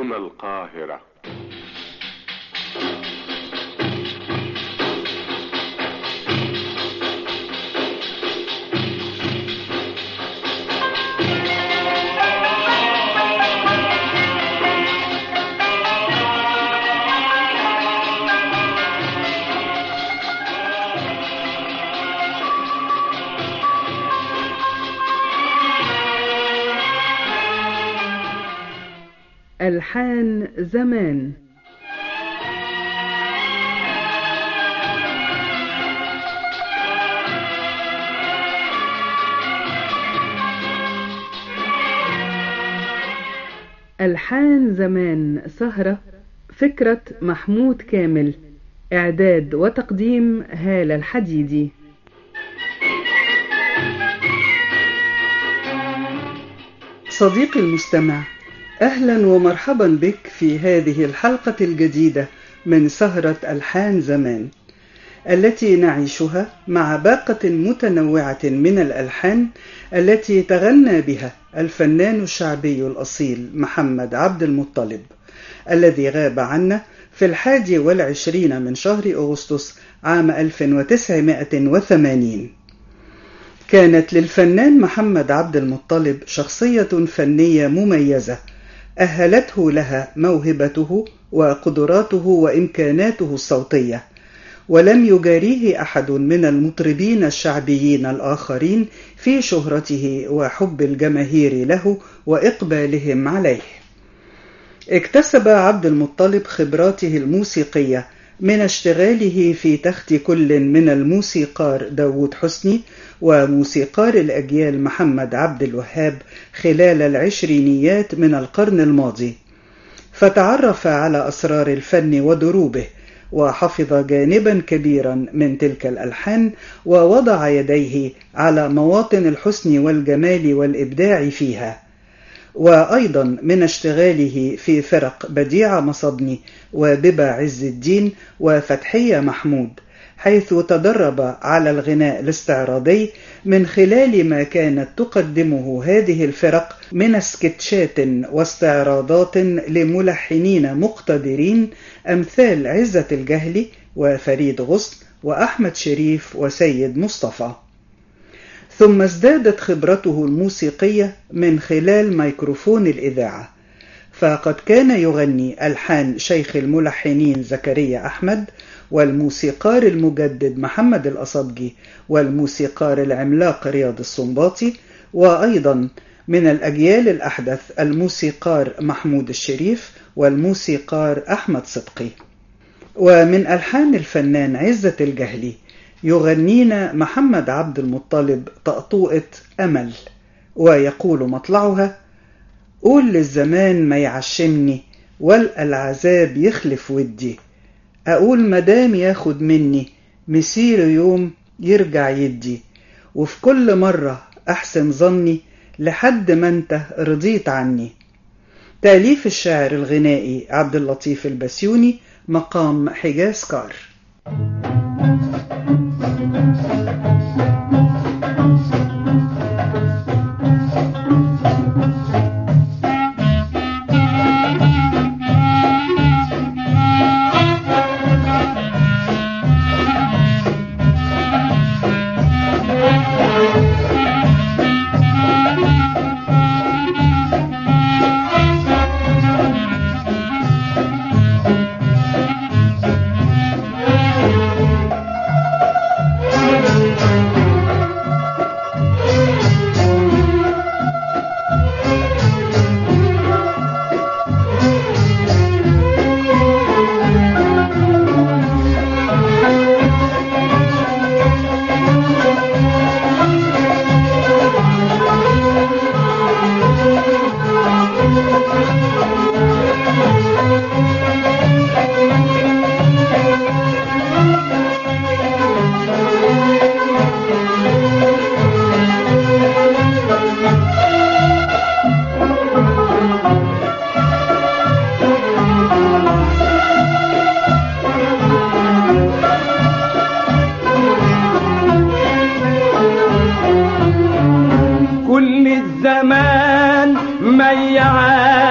هنا القاهرة ألحان زمان ألحان زمان سهرة فكرة محمود كامل إعداد وتقديم هالة الحديدي صديقي المستمع أهلا ومرحبا بك في هذه الحلقة الجديدة من سهرة ألحان زمان التي نعيشها مع باقة متنوعة من الألحان التي تغنى بها الفنان الشعبي الأصيل محمد عبد المطلب الذي غاب عنا في الحادي والعشرين من شهر أغسطس عام 1980 كانت للفنان محمد عبد المطلب شخصية فنية مميزة أهلته لها موهبته وقدراته وإمكاناته الصوتية ولم يجاريه أحد من المطربين الشعبيين الآخرين في شهرته وحب الجماهير له وإقبالهم عليه اكتسب عبد المطلب خبراته الموسيقية من اشتغاله في تخت كل من الموسيقار داود حسني وموسيقار الأجيال محمد عبد الوهاب خلال العشرينيات من القرن الماضي فتعرف على أسرار الفن ودروبه وحفظ جانبا كبيرا من تلك الألحان ووضع يديه على مواطن الحسن والجمال والإبداع فيها وأيضا من اشتغاله في فرق بديع مصبني وببا عز الدين وفتحية محمود حيث تدرب على الغناء الاستعراضي من خلال ما كانت تقدمه هذه الفرق من سكتشات واستعراضات لملحنين مقتدرين أمثال عزة الجهلي وفريد غصن وأحمد شريف وسيد مصطفى ثم ازدادت خبرته الموسيقية من خلال ميكروفون الإذاعة فقد كان يغني ألحان شيخ الملحنين زكريا أحمد والموسيقار المجدد محمد الأصبجي والموسيقار العملاق رياض السنباطي وأيضا من الأجيال الأحدث الموسيقار محمود الشريف والموسيقار أحمد صدقي ومن ألحان الفنان عزة الجهلي يغنينا محمد عبد المطلب طقطوقة أمل ويقول مطلعها قول للزمان ما يعشمني والقى العذاب يخلف ودي أقول مدام ياخد مني مسير يوم يرجع يدي وفي كل مرة أحسن ظني لحد ما انت رضيت عني تأليف الشاعر الغنائي عبد اللطيف البسيوني مقام حجاز كار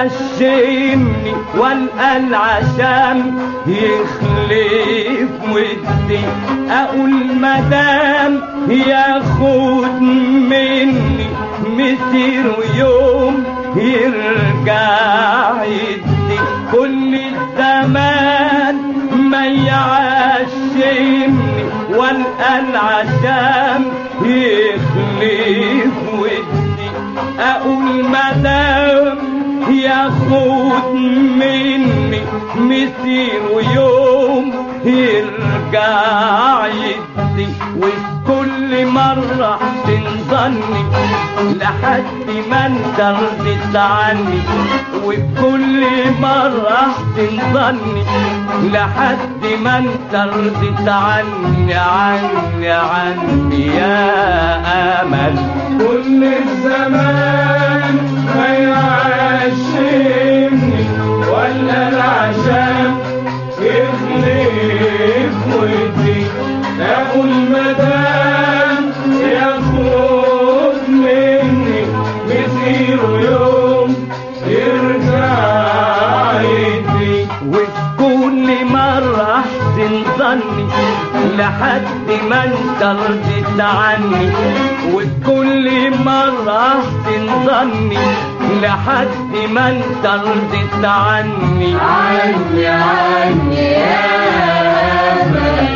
يعشمني والقى العشام يخلف ودي اقول مدام ياخد مني مسير يوم يرجع يدي كل الزمان ما يعشمني والقى العشام يخلف ودي اقول مدام ياخد مني مسير ويوم يرجع يدي وفي كل مرة تنظني لحد ما انت رضيت عني وفي كل مرة تنظني لحد ما انت رضيت عني عني عني يا امل كل الزمان ما يعشمني ولا العشام يخلف ودي اقول مدام ياخد مني مسير يوم يرجع يدي وفي كل مرة تنظني لحد ما انت رضيت عني وفي كل مرة تنظني لحد ما انت رضيت عني عني عني يا أمل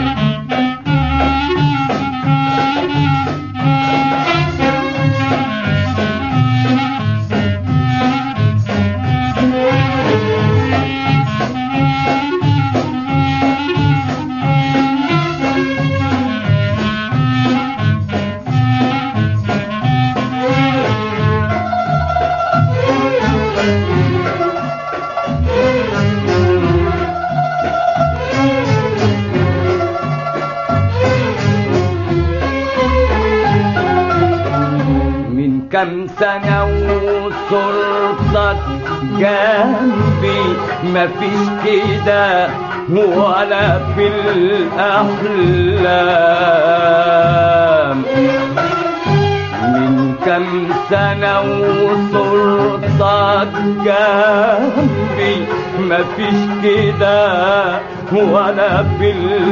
من كم سنة وصرتك جنبي مفيش كده ولا في الأحلام من كم سنة وصرتك جنبي مفيش كده ولا في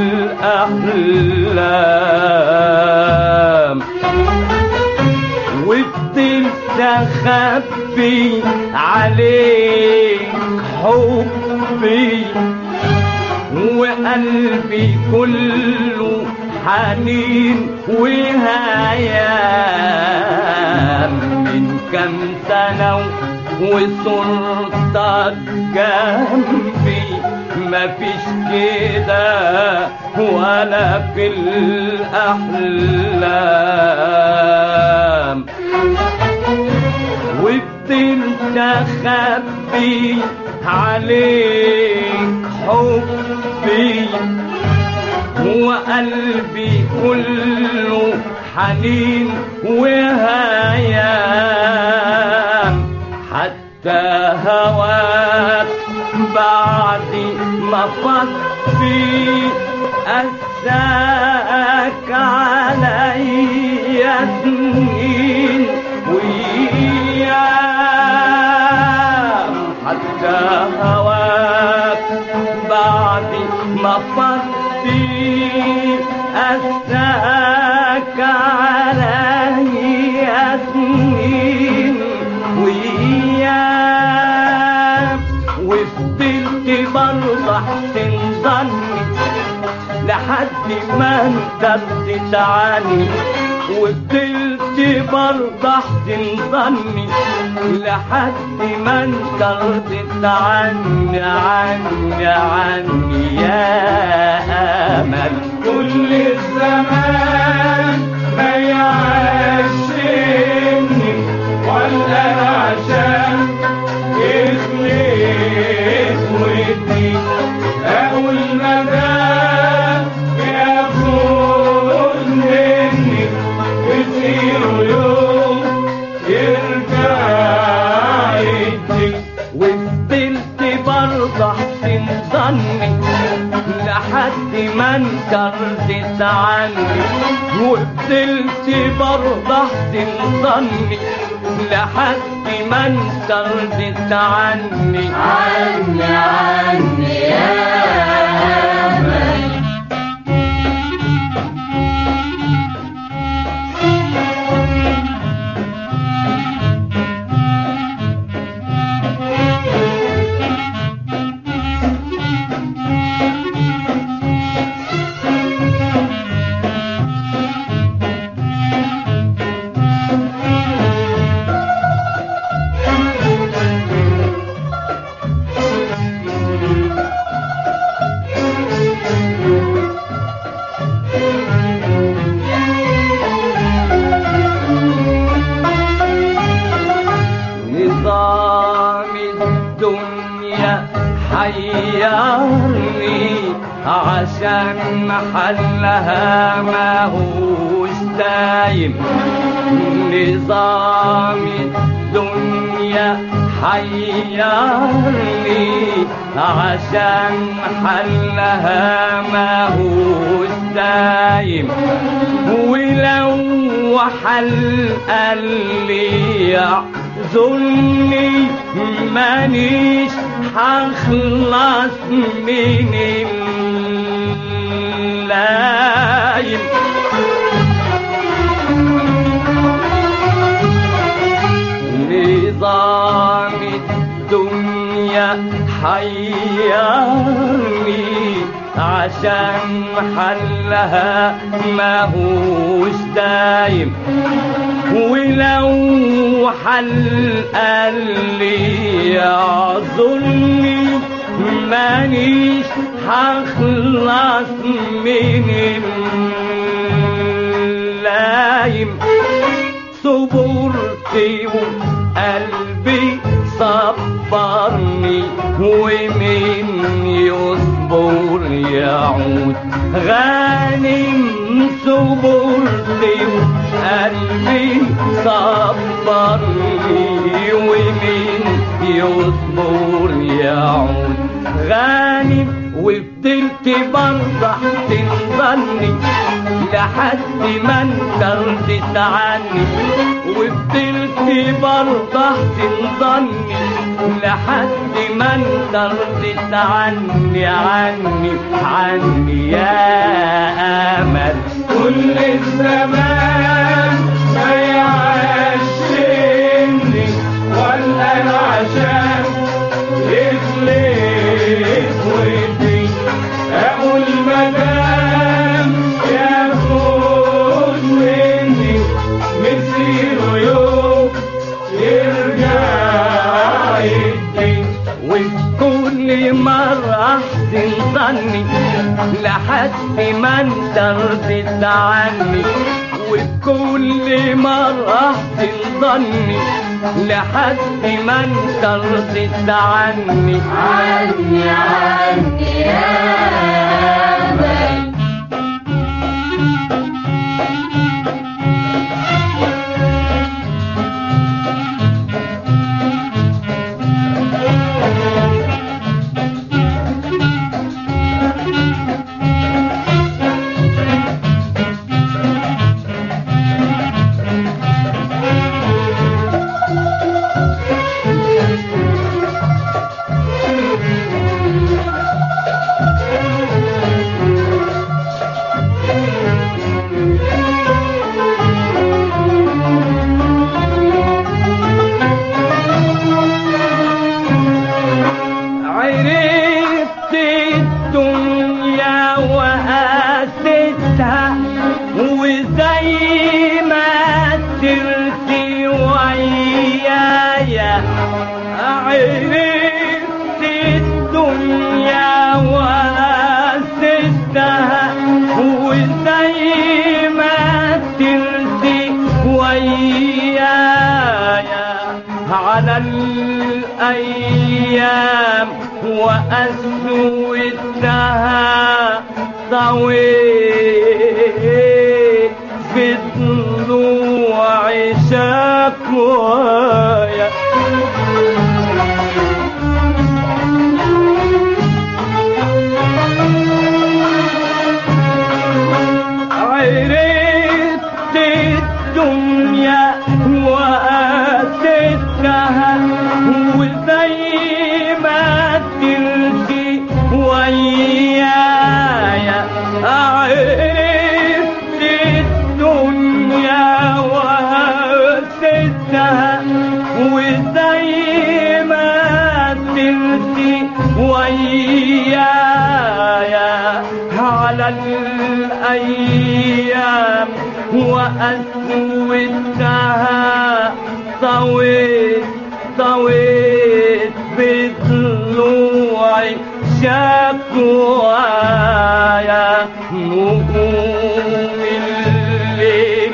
الأحلام وفضلت اخبي عليك حبي وقلبي كله حنين وهيام من كم سنة وصرتك جنبي مفيش كده ولا في الأحلام وفضلت اخبي عليك حبي وقلبي كله حنين وهيام حتى هواك بعد ما فضي أساك علي سنين وإيام حتى هواك بعد ما فضي أساك علي سنين وإيام وفضلت برضه تنظني لحد ما انت رضيت عني وفضلت برضه تنظني لحد ما انت رضيت عني عني عني يا امل كل الزمان ما يعشمني ولا العشام يخلف ودي اقول مدام ياخد مني يصير يوم يرجع يدي وفضلت برضه تنظني لحد ما انت رضيت عني وفضلت برضه تنظني لحد ما انت رضيت عني عني عني يا أمل نظام الدنيا حيرني عشان حلها ما هوش دايم نظام الدنيا حيرني عشان حلها ما هوش دايم ولو حل قال لي يعذرني مانيش هخلص من اللايم نظام الدنيا حيرني عشان حلها ما هوش دايم ولو حل قال لي يعذرني مانيش هخلص من اللايم صبرت وقلبي صبرني ومن يصبر يعود غانم صبرت وقلبي صبرني ومن يصبر يعود غانم وفضلت برضح تنظني لحد ما انت رضيت عني وفضلت برضح تنظني لحد ما انت رضيت عني عني عني يا امل كل الزمان ما يعشمني ولا انا عشان يخلف ودي اقول مدام ياخد مني مسيره يوم يرجع يدي وكل مرة أحسن ظني لحد ما انت رضيت عني وكل مرة أحسن ظني لحد ما انت رضيت عني عني عني يا أمل عرفت الدنيا وقاستها وزي ما ترسي ويايا عرفت الدنيا وقاستها وزي ما ترسي ويايا على الأيام وأسودها طويل في طلوع شكوايا عرفت الدنيا وأتتها وأسودها طويت طويت بطلوعي شكوايا نجوم الليل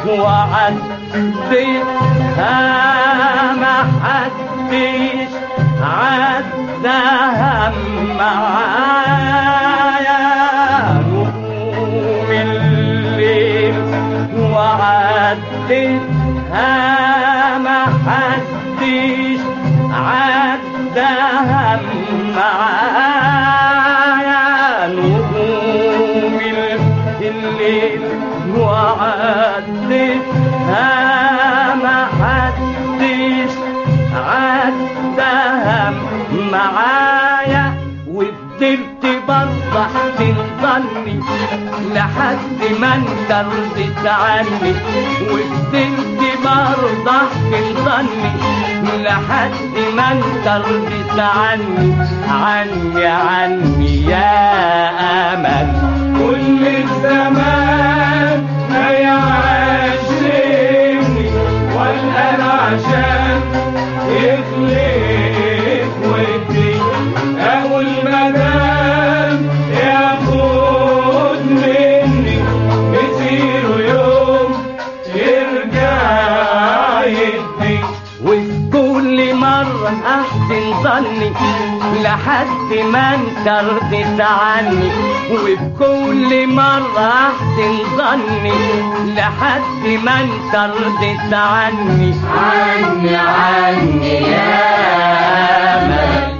وعدتها ما حدش عدها معايا نجوم الليل وعدتها ما حدش عدها معايا نجوم الليل وعدتها ما حدش عدها معايا وفضلت بصح تنظني لحد ما انت رضيت عني وفضلت برضح تنظني لحد ما انت رضيت عني عني عني يا امل كل الزمان ما يعشمني والقى عشان يخلف ودي اول مدام ياخد مني مسيره يوم يرجع يدي وفي كل مرة أحسن ظني لحد ما انت رضيت عني وفي كل مرة أحسن ظني لحد ما انت رضيت عني عني عني يا أمل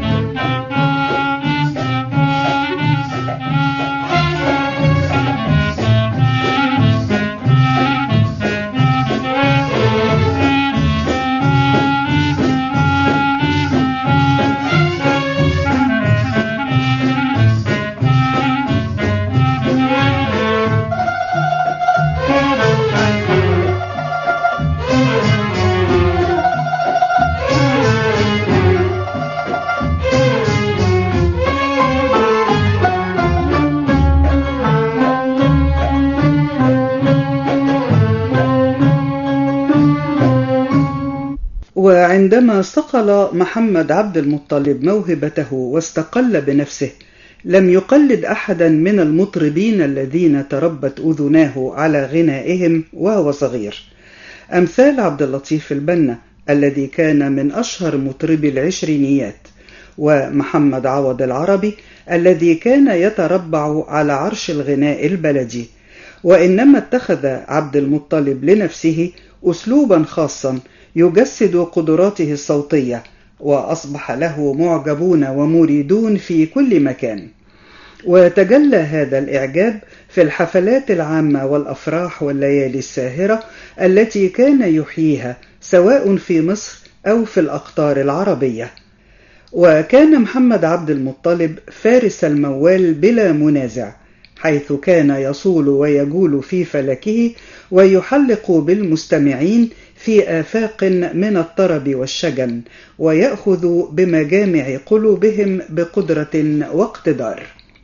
وعندما صقل محمد عبد المطلب موهبته واستقل بنفسه لم يقلد احدا من المطربين الذين تربت اذناه على غنائهم وهو صغير امثال عبد اللطيف البنا الذي كان من اشهر مطربي العشرينيات ومحمد عوض العربي الذي كان يتربع على عرش الغناء البلدي وانما اتخذ عبد المطلب لنفسه اسلوبا خاصا يجسد قدراته الصوتيه واصبح له معجبون ومريدون في كل مكان وتجلى هذا الاعجاب في الحفلات العامه والافراح والليالي الساهره التي كان يحييها سواء في مصر او في الاقطار العربيه وكان محمد عبد المطلب فارس الموال بلا منازع حيث كان يصول ويجول في فلكه ويحلق بالمستمعين في آفاق من الطرب والشجن ويأخذ بمجامع قلوبهم بقدرة واقتدار.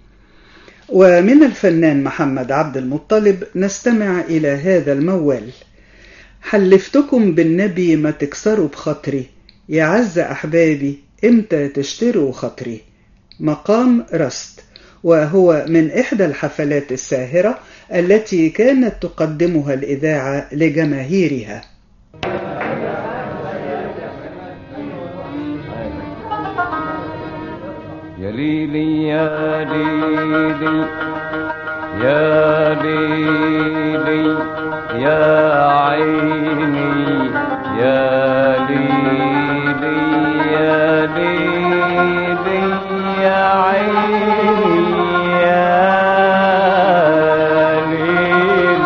ومن الفنان محمد عبد المطلب نستمع إلى هذا الموال حلفتكم بالنبي ما تكسروا بخاطري يا عز أحبابي إمتى تشتروا خاطري مقام رست وهو من إحدى الحفلات الساهرة التي كانت تقدمها الإذاعة لجماهيرها يا ليلي يا ليلي يا ليلي يا عيني يا ليلي يا ليلي يا عيني يا ليل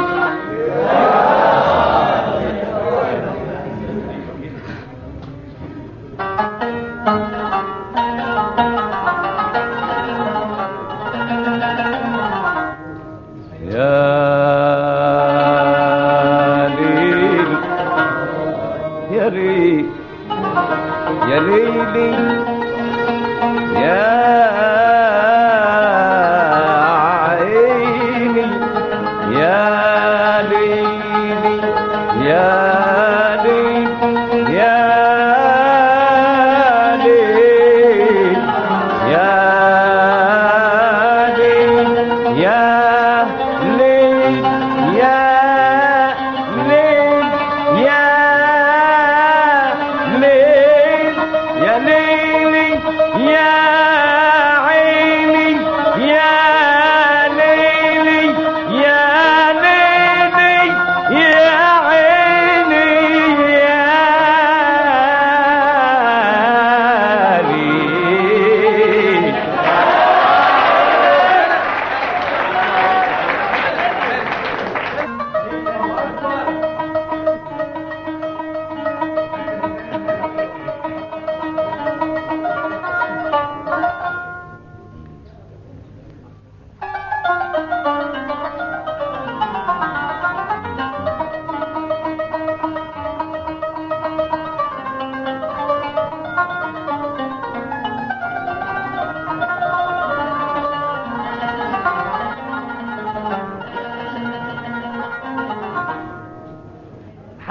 يا ليل يا ليل يا ليلي يا عيني يا ليلي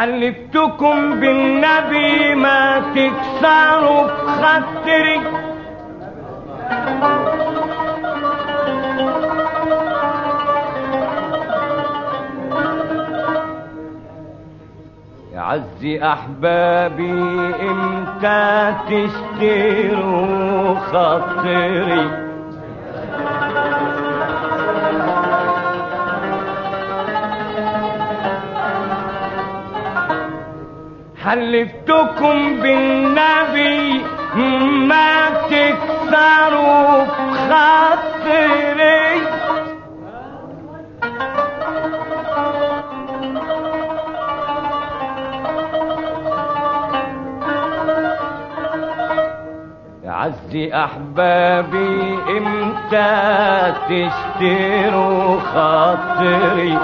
حلفتكم بالنبي ما تكسروا بخاطري يا عزي احبابي امتى تشتروا خاطري حلفتكم بالنبي ما تكسروا بخاطري يا عزي احبابي امتى تشتروا خاطري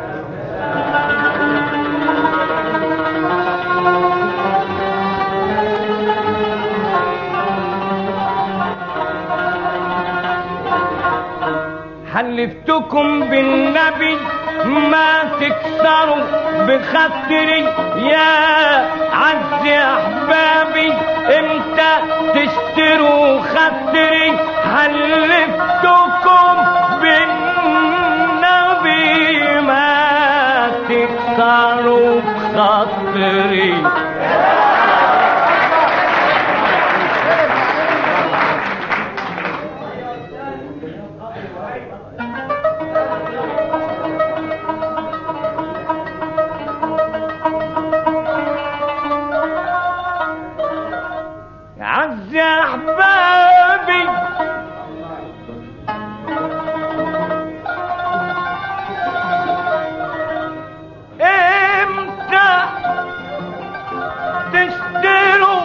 حلفتكم بالنبي ما تكسروا بخاطري يا عز احبابي امتى تشتروا خاطري حلفتكم بالنبي ما تكسروا بخاطري عز احبابي امتى تشتروا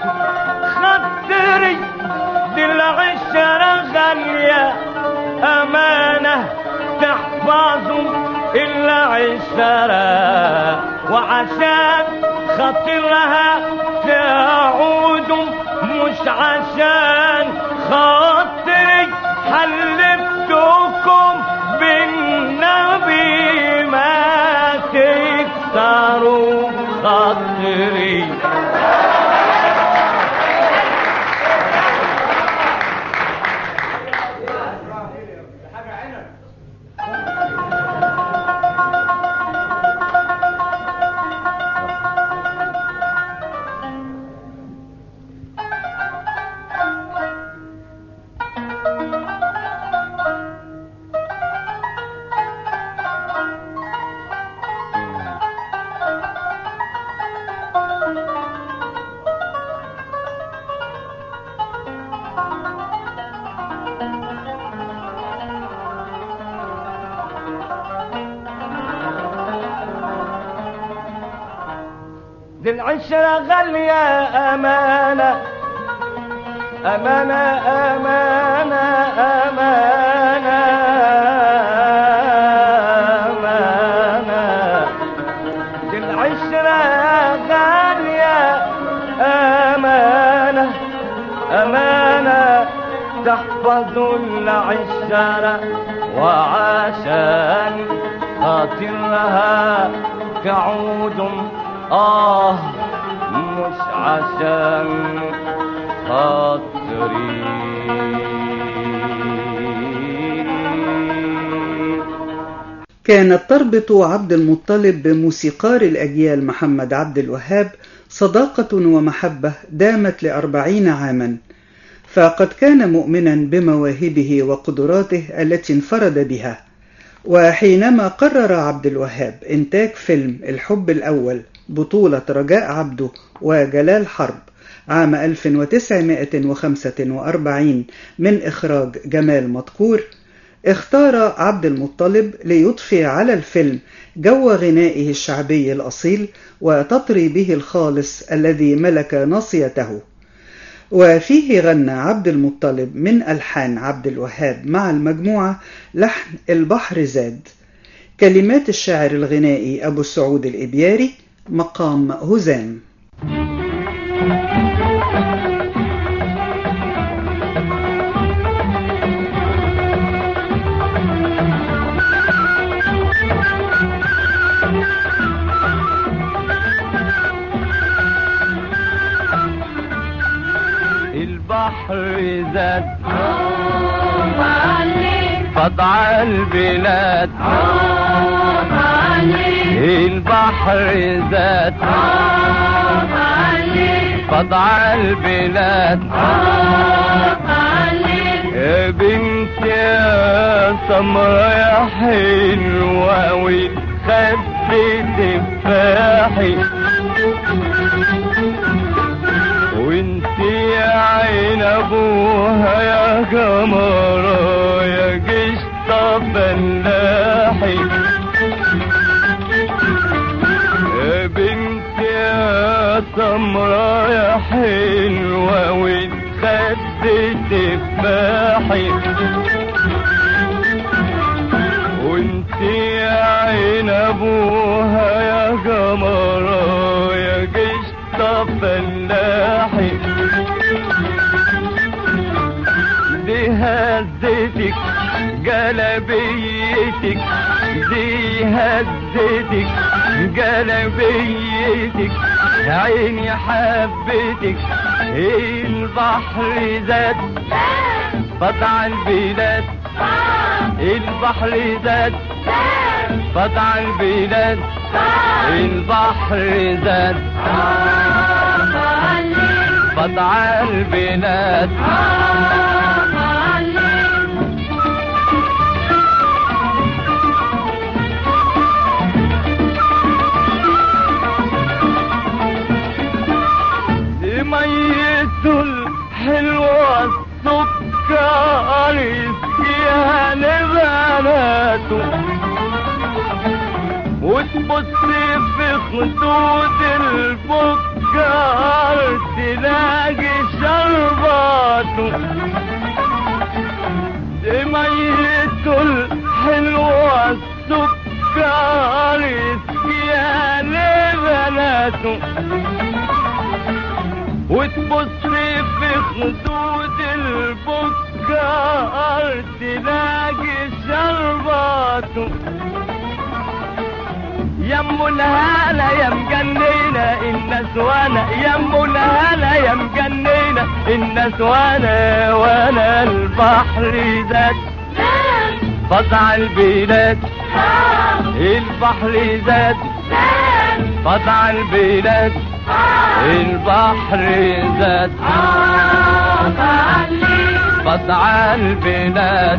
خاطري دي العشرة غالية أمانة تحفظوا العشرة وعشان خاطرها تعودوا مش عشان خاطري حلفتكم بالنبي ما تكسروا خاطري دي العشرة غالية أمانة أمانة أمانة أمانة أمانة دي العشرة غالية أمانة أمانة تحفظوا العشرة وعشان خاطرها تعود آه مش عشان خاطري كانت تربط عبد المطلب بموسيقار الأجيال محمد عبد الوهاب صداقة ومحبة دامت لأربعين عاما فقد كان مؤمنا بمواهبه وقدراته التي انفرد بها وحينما قرر عبد الوهاب إنتاج فيلم الحب الأول بطولة رجاء عبده وجلال حرب عام 1945 من إخراج جمال مدكور اختار عبد المطلب ليضفي على الفيلم جو غنائه الشعبي الأصيل وتطري به الخالص الذي ملك ناصيته وفيه غنى عبد المطلب من ألحان عبد الوهاب مع المجموعة لحن البحر زاد كلمات الشاعر الغنائي أبو السعود الإبياري مقام هزام البحر زاد قطع البلاد البحر زاد قطع البلاد يا بنت يا سمرة يا حلوة والخد تفاحي وانت يا عين ابوها يا قمرة يا قشطة فلاحي يا بنت يا سمرة يا حلوة والخد تفاحي وانت يا عين ابوها يا قمرة يا قشطة فلاحي دي هزتك جلبيتك دي هزتك جلبيتك عيني حبتك البحر زاد قطع البلاد البحر زاد قطع البلاد البحر زاد قطع البلاد دي ميته الحلوة السكر يسقيها لبناته وتبص في خدود الفكر تلاقي شرباته دي ميته الحلوة السكر يسقيها لبناته وتبص في خدود البكار تلاقي شرباته يم الهلا يا مجنينة الناس وانا يم الهلا يا مجنينة الناس وانا وانا البحر زاد قطع البلاد البحر زاد قطع البلاد البحر زاد قطع البلاد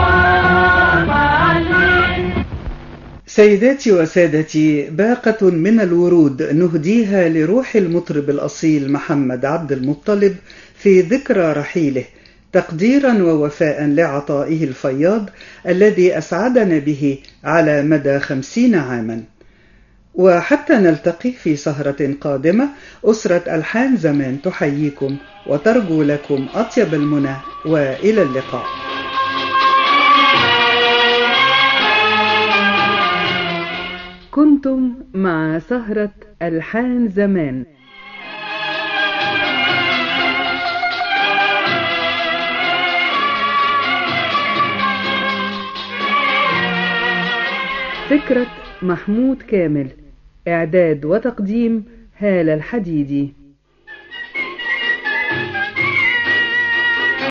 سيداتي وسادتي باقة من الورود نهديها لروح المطرب الأصيل محمد عبد المطلب في ذكرى رحيله تقديرا ووفاء لعطائه الفياض الذي أسعدنا به على مدى خمسين عاما وحتى نلتقي في سهرة قادمة أسرة ألحان زمان تحييكم وترجو لكم أطيب المنى وإلى اللقاء كنتم مع سهرة ألحان زمان فكرة محمود كامل إعداد وتقديم هالة الحديدي